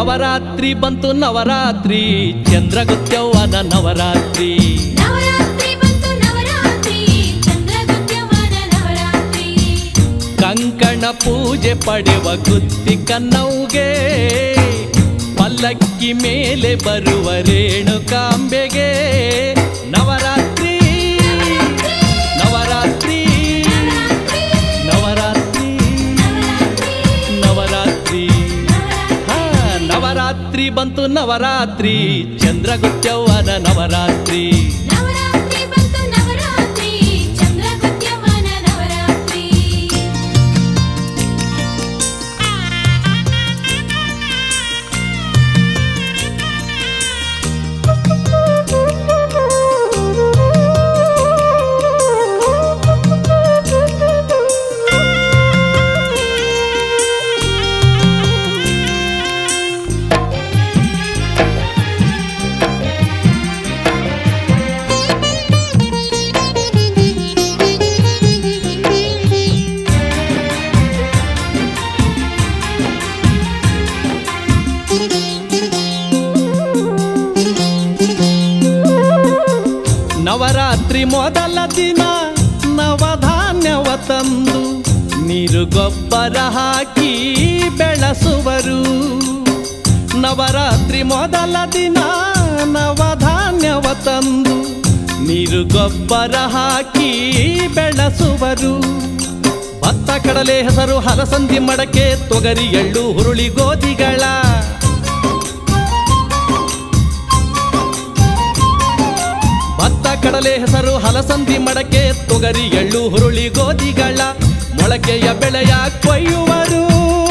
ನವರಾತ್ರಿ ಬಂತು ನವರಾತ್ರಿ ಚಂದ್ರಗುತ್ಯವ್ವನ ನವರಾತ್ರಿ ನವರಾತ್ರಿ ಬಂತು ನವರಾತ್ರಿ ಚಂದ್ರಗುತ್ಯವನ ನವರಾತ್ರಿ ಕಂಕಣ ಪೂಜೆ ಪಡೆವ ಗುತ್ತಿ ಕನ್ನೌಗೆ ಪಲ್ಲಕ್ಕಿ ಮೇಲೆ ಬರುವ ರೇಣುಕಾಂಬೆಗೆ ನವರಾತ್ರಿ ನವರಾತ್ರಿ ನವರಾತ್ರಿ ನವರಾತ್ರಿ ಹಾ ನವರಾತ್ರಿ ಬಂತು ನವರಾತ್ರಿ ಚಂದ್ರಗುತ್ಯವ್ವನ ನವರಾತ್ರಿ ನವರಾತ್ರಿ ಬಂತು ನವರಾತ್ರಿ ಚಂದ್ರಗುತ್ಯವನ ನವರಾತ್ರಿ ನವರಾತ್ರಿ ಮೊದಲ ದಿನ ನವಧಾನ್ಯವ ತಂದು ನೀರು ಗೊಬ್ಬರ ಹಾಕಿ ಬೆಳೆಸುವರು ನವರಾತ್ರಿ ಮೊದಲ ದಿನ ನವಧಾನ್ಯವ ತಂದು ನೀರು ಗೊಬ್ಬರ ಹಾಕಿ ಬೆಳೆಸುವರು ಭತ್ತ ಕಡಲೆ ಹೆಸರು ಹಲಸಂದಿ ಮಡಕೆ ತೊಗರಿ ಎಳ್ಳು ಹುರುಳಿ ಗೋಧಿಗಳ ಭತ್ತ ಕಡಲೆ ಹೆಸರು ಹಲಸಂದಿ ಮಡಕೆ ತೊಗರಿ ಎಳ್ಳು ಹುರುಳಿ ಗೋಧಿಗಳ ಮೊಳಕೆಯ ಬೆಳೆಯ ಕೊಯ್ಯುವರು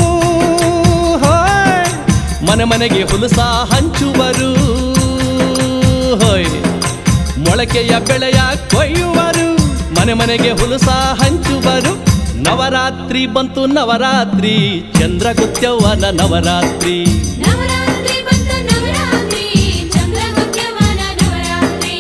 ಹೋಯ್. ಮನೆ ಮನೆಗೆ ಹುಲಸ ಹಂಚುವರು ಹೋಯ್ ಮೊಳಕೆಯ ಬೆಳೆಯ ಕೊಯ್ಯುವರು ಮನೆ ಮನೆಗೆ ಹುಲಸ ಹಂಚುವರು ನವರಾತ್ರಿ ಬಂತು ನವರಾತ್ರಿ ಚಂದ್ರಗುತ್ಯವ್ವನ ನವರಾತ್ರಿ ನವರಾತ್ರಿ ಬಂತು ನವರಾತ್ರಿ ಚಂದ್ರಗುತ್ಯವನ ನವರಾತ್ರಿ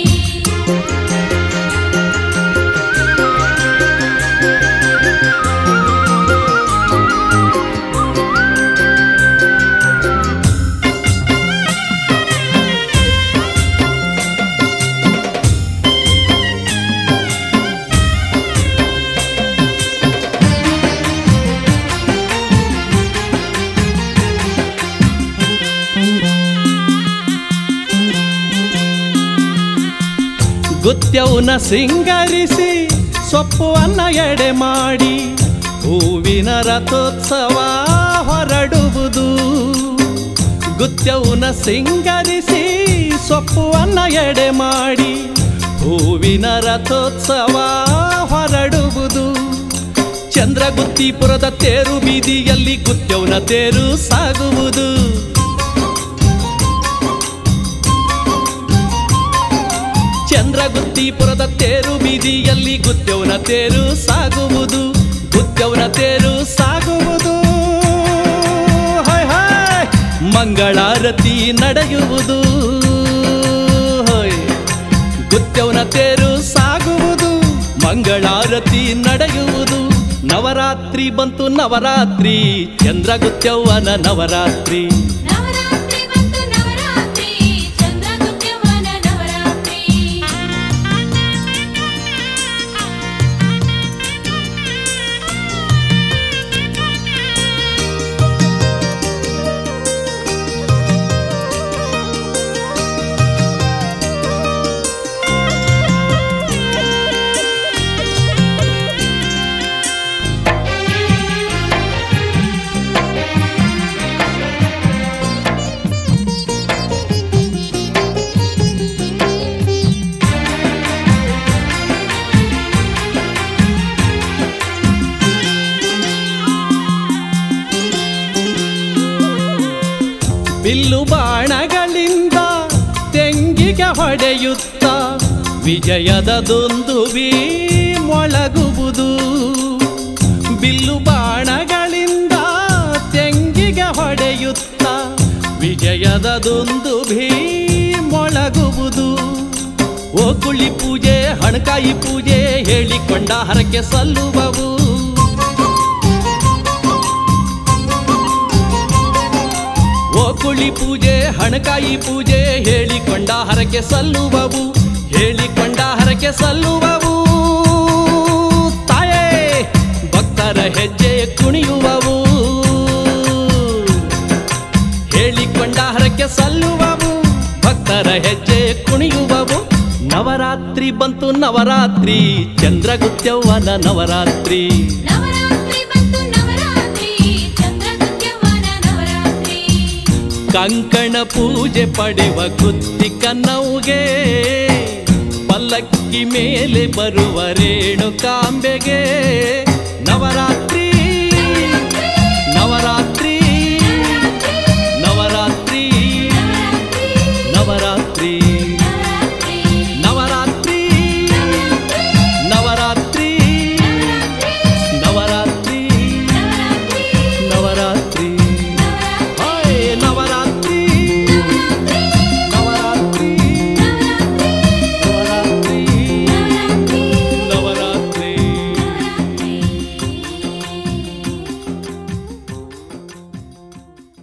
ಗುತ್ಯವ್ನ ಸಿಂಗರಿಸಿ ಸೊಪ್ಪುವನ್ನ ಎಡೆ ಮಾಡಿ ಹೂವಿನ ರಥೋತ್ಸವ ಹೊರಡುವುದು ಗುತ್ಯವ್ನ ಸಿಂಗರಿಸಿ ಸೊಪ್ಪುವನ್ನ ಎಡೆ ಮಾಡಿ ಹೂವಿನ ರಥೋತ್ಸವ ಹೊರಡುವುದು ಚಂದ್ರಗುತ್ತಿಪುರದ ತೇರು ಬೀದಿಯಲ್ಲಿ ಗುತ್ಯವ್ನ ತೇರು ಸಾಗುವುದು ಚಂದ್ರಗುತ್ತಿಪುರದ ತೇರು ಬೀದಿಯಲ್ಲಿ ಗುತ್ಯವ್ನ ತೇರು ಸಾಗುವುದು ಗುತ್ಯವ್ನ ತೇರು ಸಾಗುವುದು ಹಾಯ್ ಹಾಯ್ ಮಂಗಳಾರತಿ ನಡೆಯುವುದು ಹೋಯ್ ಗುತ್ಯವ್ನ ತೇರು ಸಾಗುವುದು ಮಂಗಳಾರತಿ ನಡೆಯುವುದು ನವರಾತ್ರಿ ಬಂತು ನವರಾತ್ರಿ ಚಂದ್ರಗುತ್ಯವ್ವನ ನವರಾತ್ರಿ ನವರಾತ್ರಿ ಬಂತು ನವರಾತ್ರಿ ಚಂದ್ರಗುತ್ಯವನ ನವರಾತ್ರಿ ಬಿಲ್ಲು ಬಾಣಗಳಿಂದ ತೆಂಗಿಗೆ ಹೊಡೆಯುತ್ತ ವಿಜಯದ ದುಂದುವಿ ಮೊಳಗುವುದು ಬಿಲ್ಲು ಬಾಣಗಳಿಂದ ತೆಂಗಿಗೆ ಹೊಡೆಯುತ್ತ ವಿಜಯದ ದುಂದುಭಿ ಮೊಳಗುವುದು ಓಕುಳಿ ಪೂಜೆ ಹಣಕಾಯಿ ಪೂಜೆ ಹೇಳಿಕೊಂಡ ಹರಕೆ ಸಲ್ಲುವವು ಓಕುಳಿ ಗೌಳಿ ಪೂಜೆ ಹಣಕಾಯಿ ಪೂಜೆ ಹೇಳಿಕೊಂಡ ಹರಕೆ ಸಲ್ಲುವವು ಹೇಳಿಕೊಂಡ ಹರಕೆ ಸಲ್ಲುವವು ತಾಯೇ ಭಕ್ತರ ಹೆಜ್ಜೆ ಕುಣಿಯುವವು ಹೇಳಿಕೊಂಡ ಹರಕೆ ಸಲ್ಲುವವು ಭಕ್ತರ ಹೆಜ್ಜೆ ಕುಣಿಯುವವು ನವರಾತ್ರಿ ಬಂತು ನವರಾತ್ರಿ ಚಂದ್ರಗುತ್ಯವ್ವನ ನವರಾತ್ರಿ ನವರಾತ್ರಿ ಬಂತು ನವರಾತ್ರಿ ಚಂದ್ರಗುತ್ಯವನ ನವರಾತ್ರಿ ಕಂಕಣ ಪೂಜೆ ಪಡೆವ ಗುತ್ತಿ ಕನ್ನವುಗೆ ಪಲ್ಲಕ್ಕಿ ಮೇಲೆ ಬರುವ ರೇಣುಕಾಂಬೆಗೆ ನವರಾತ್ರಿ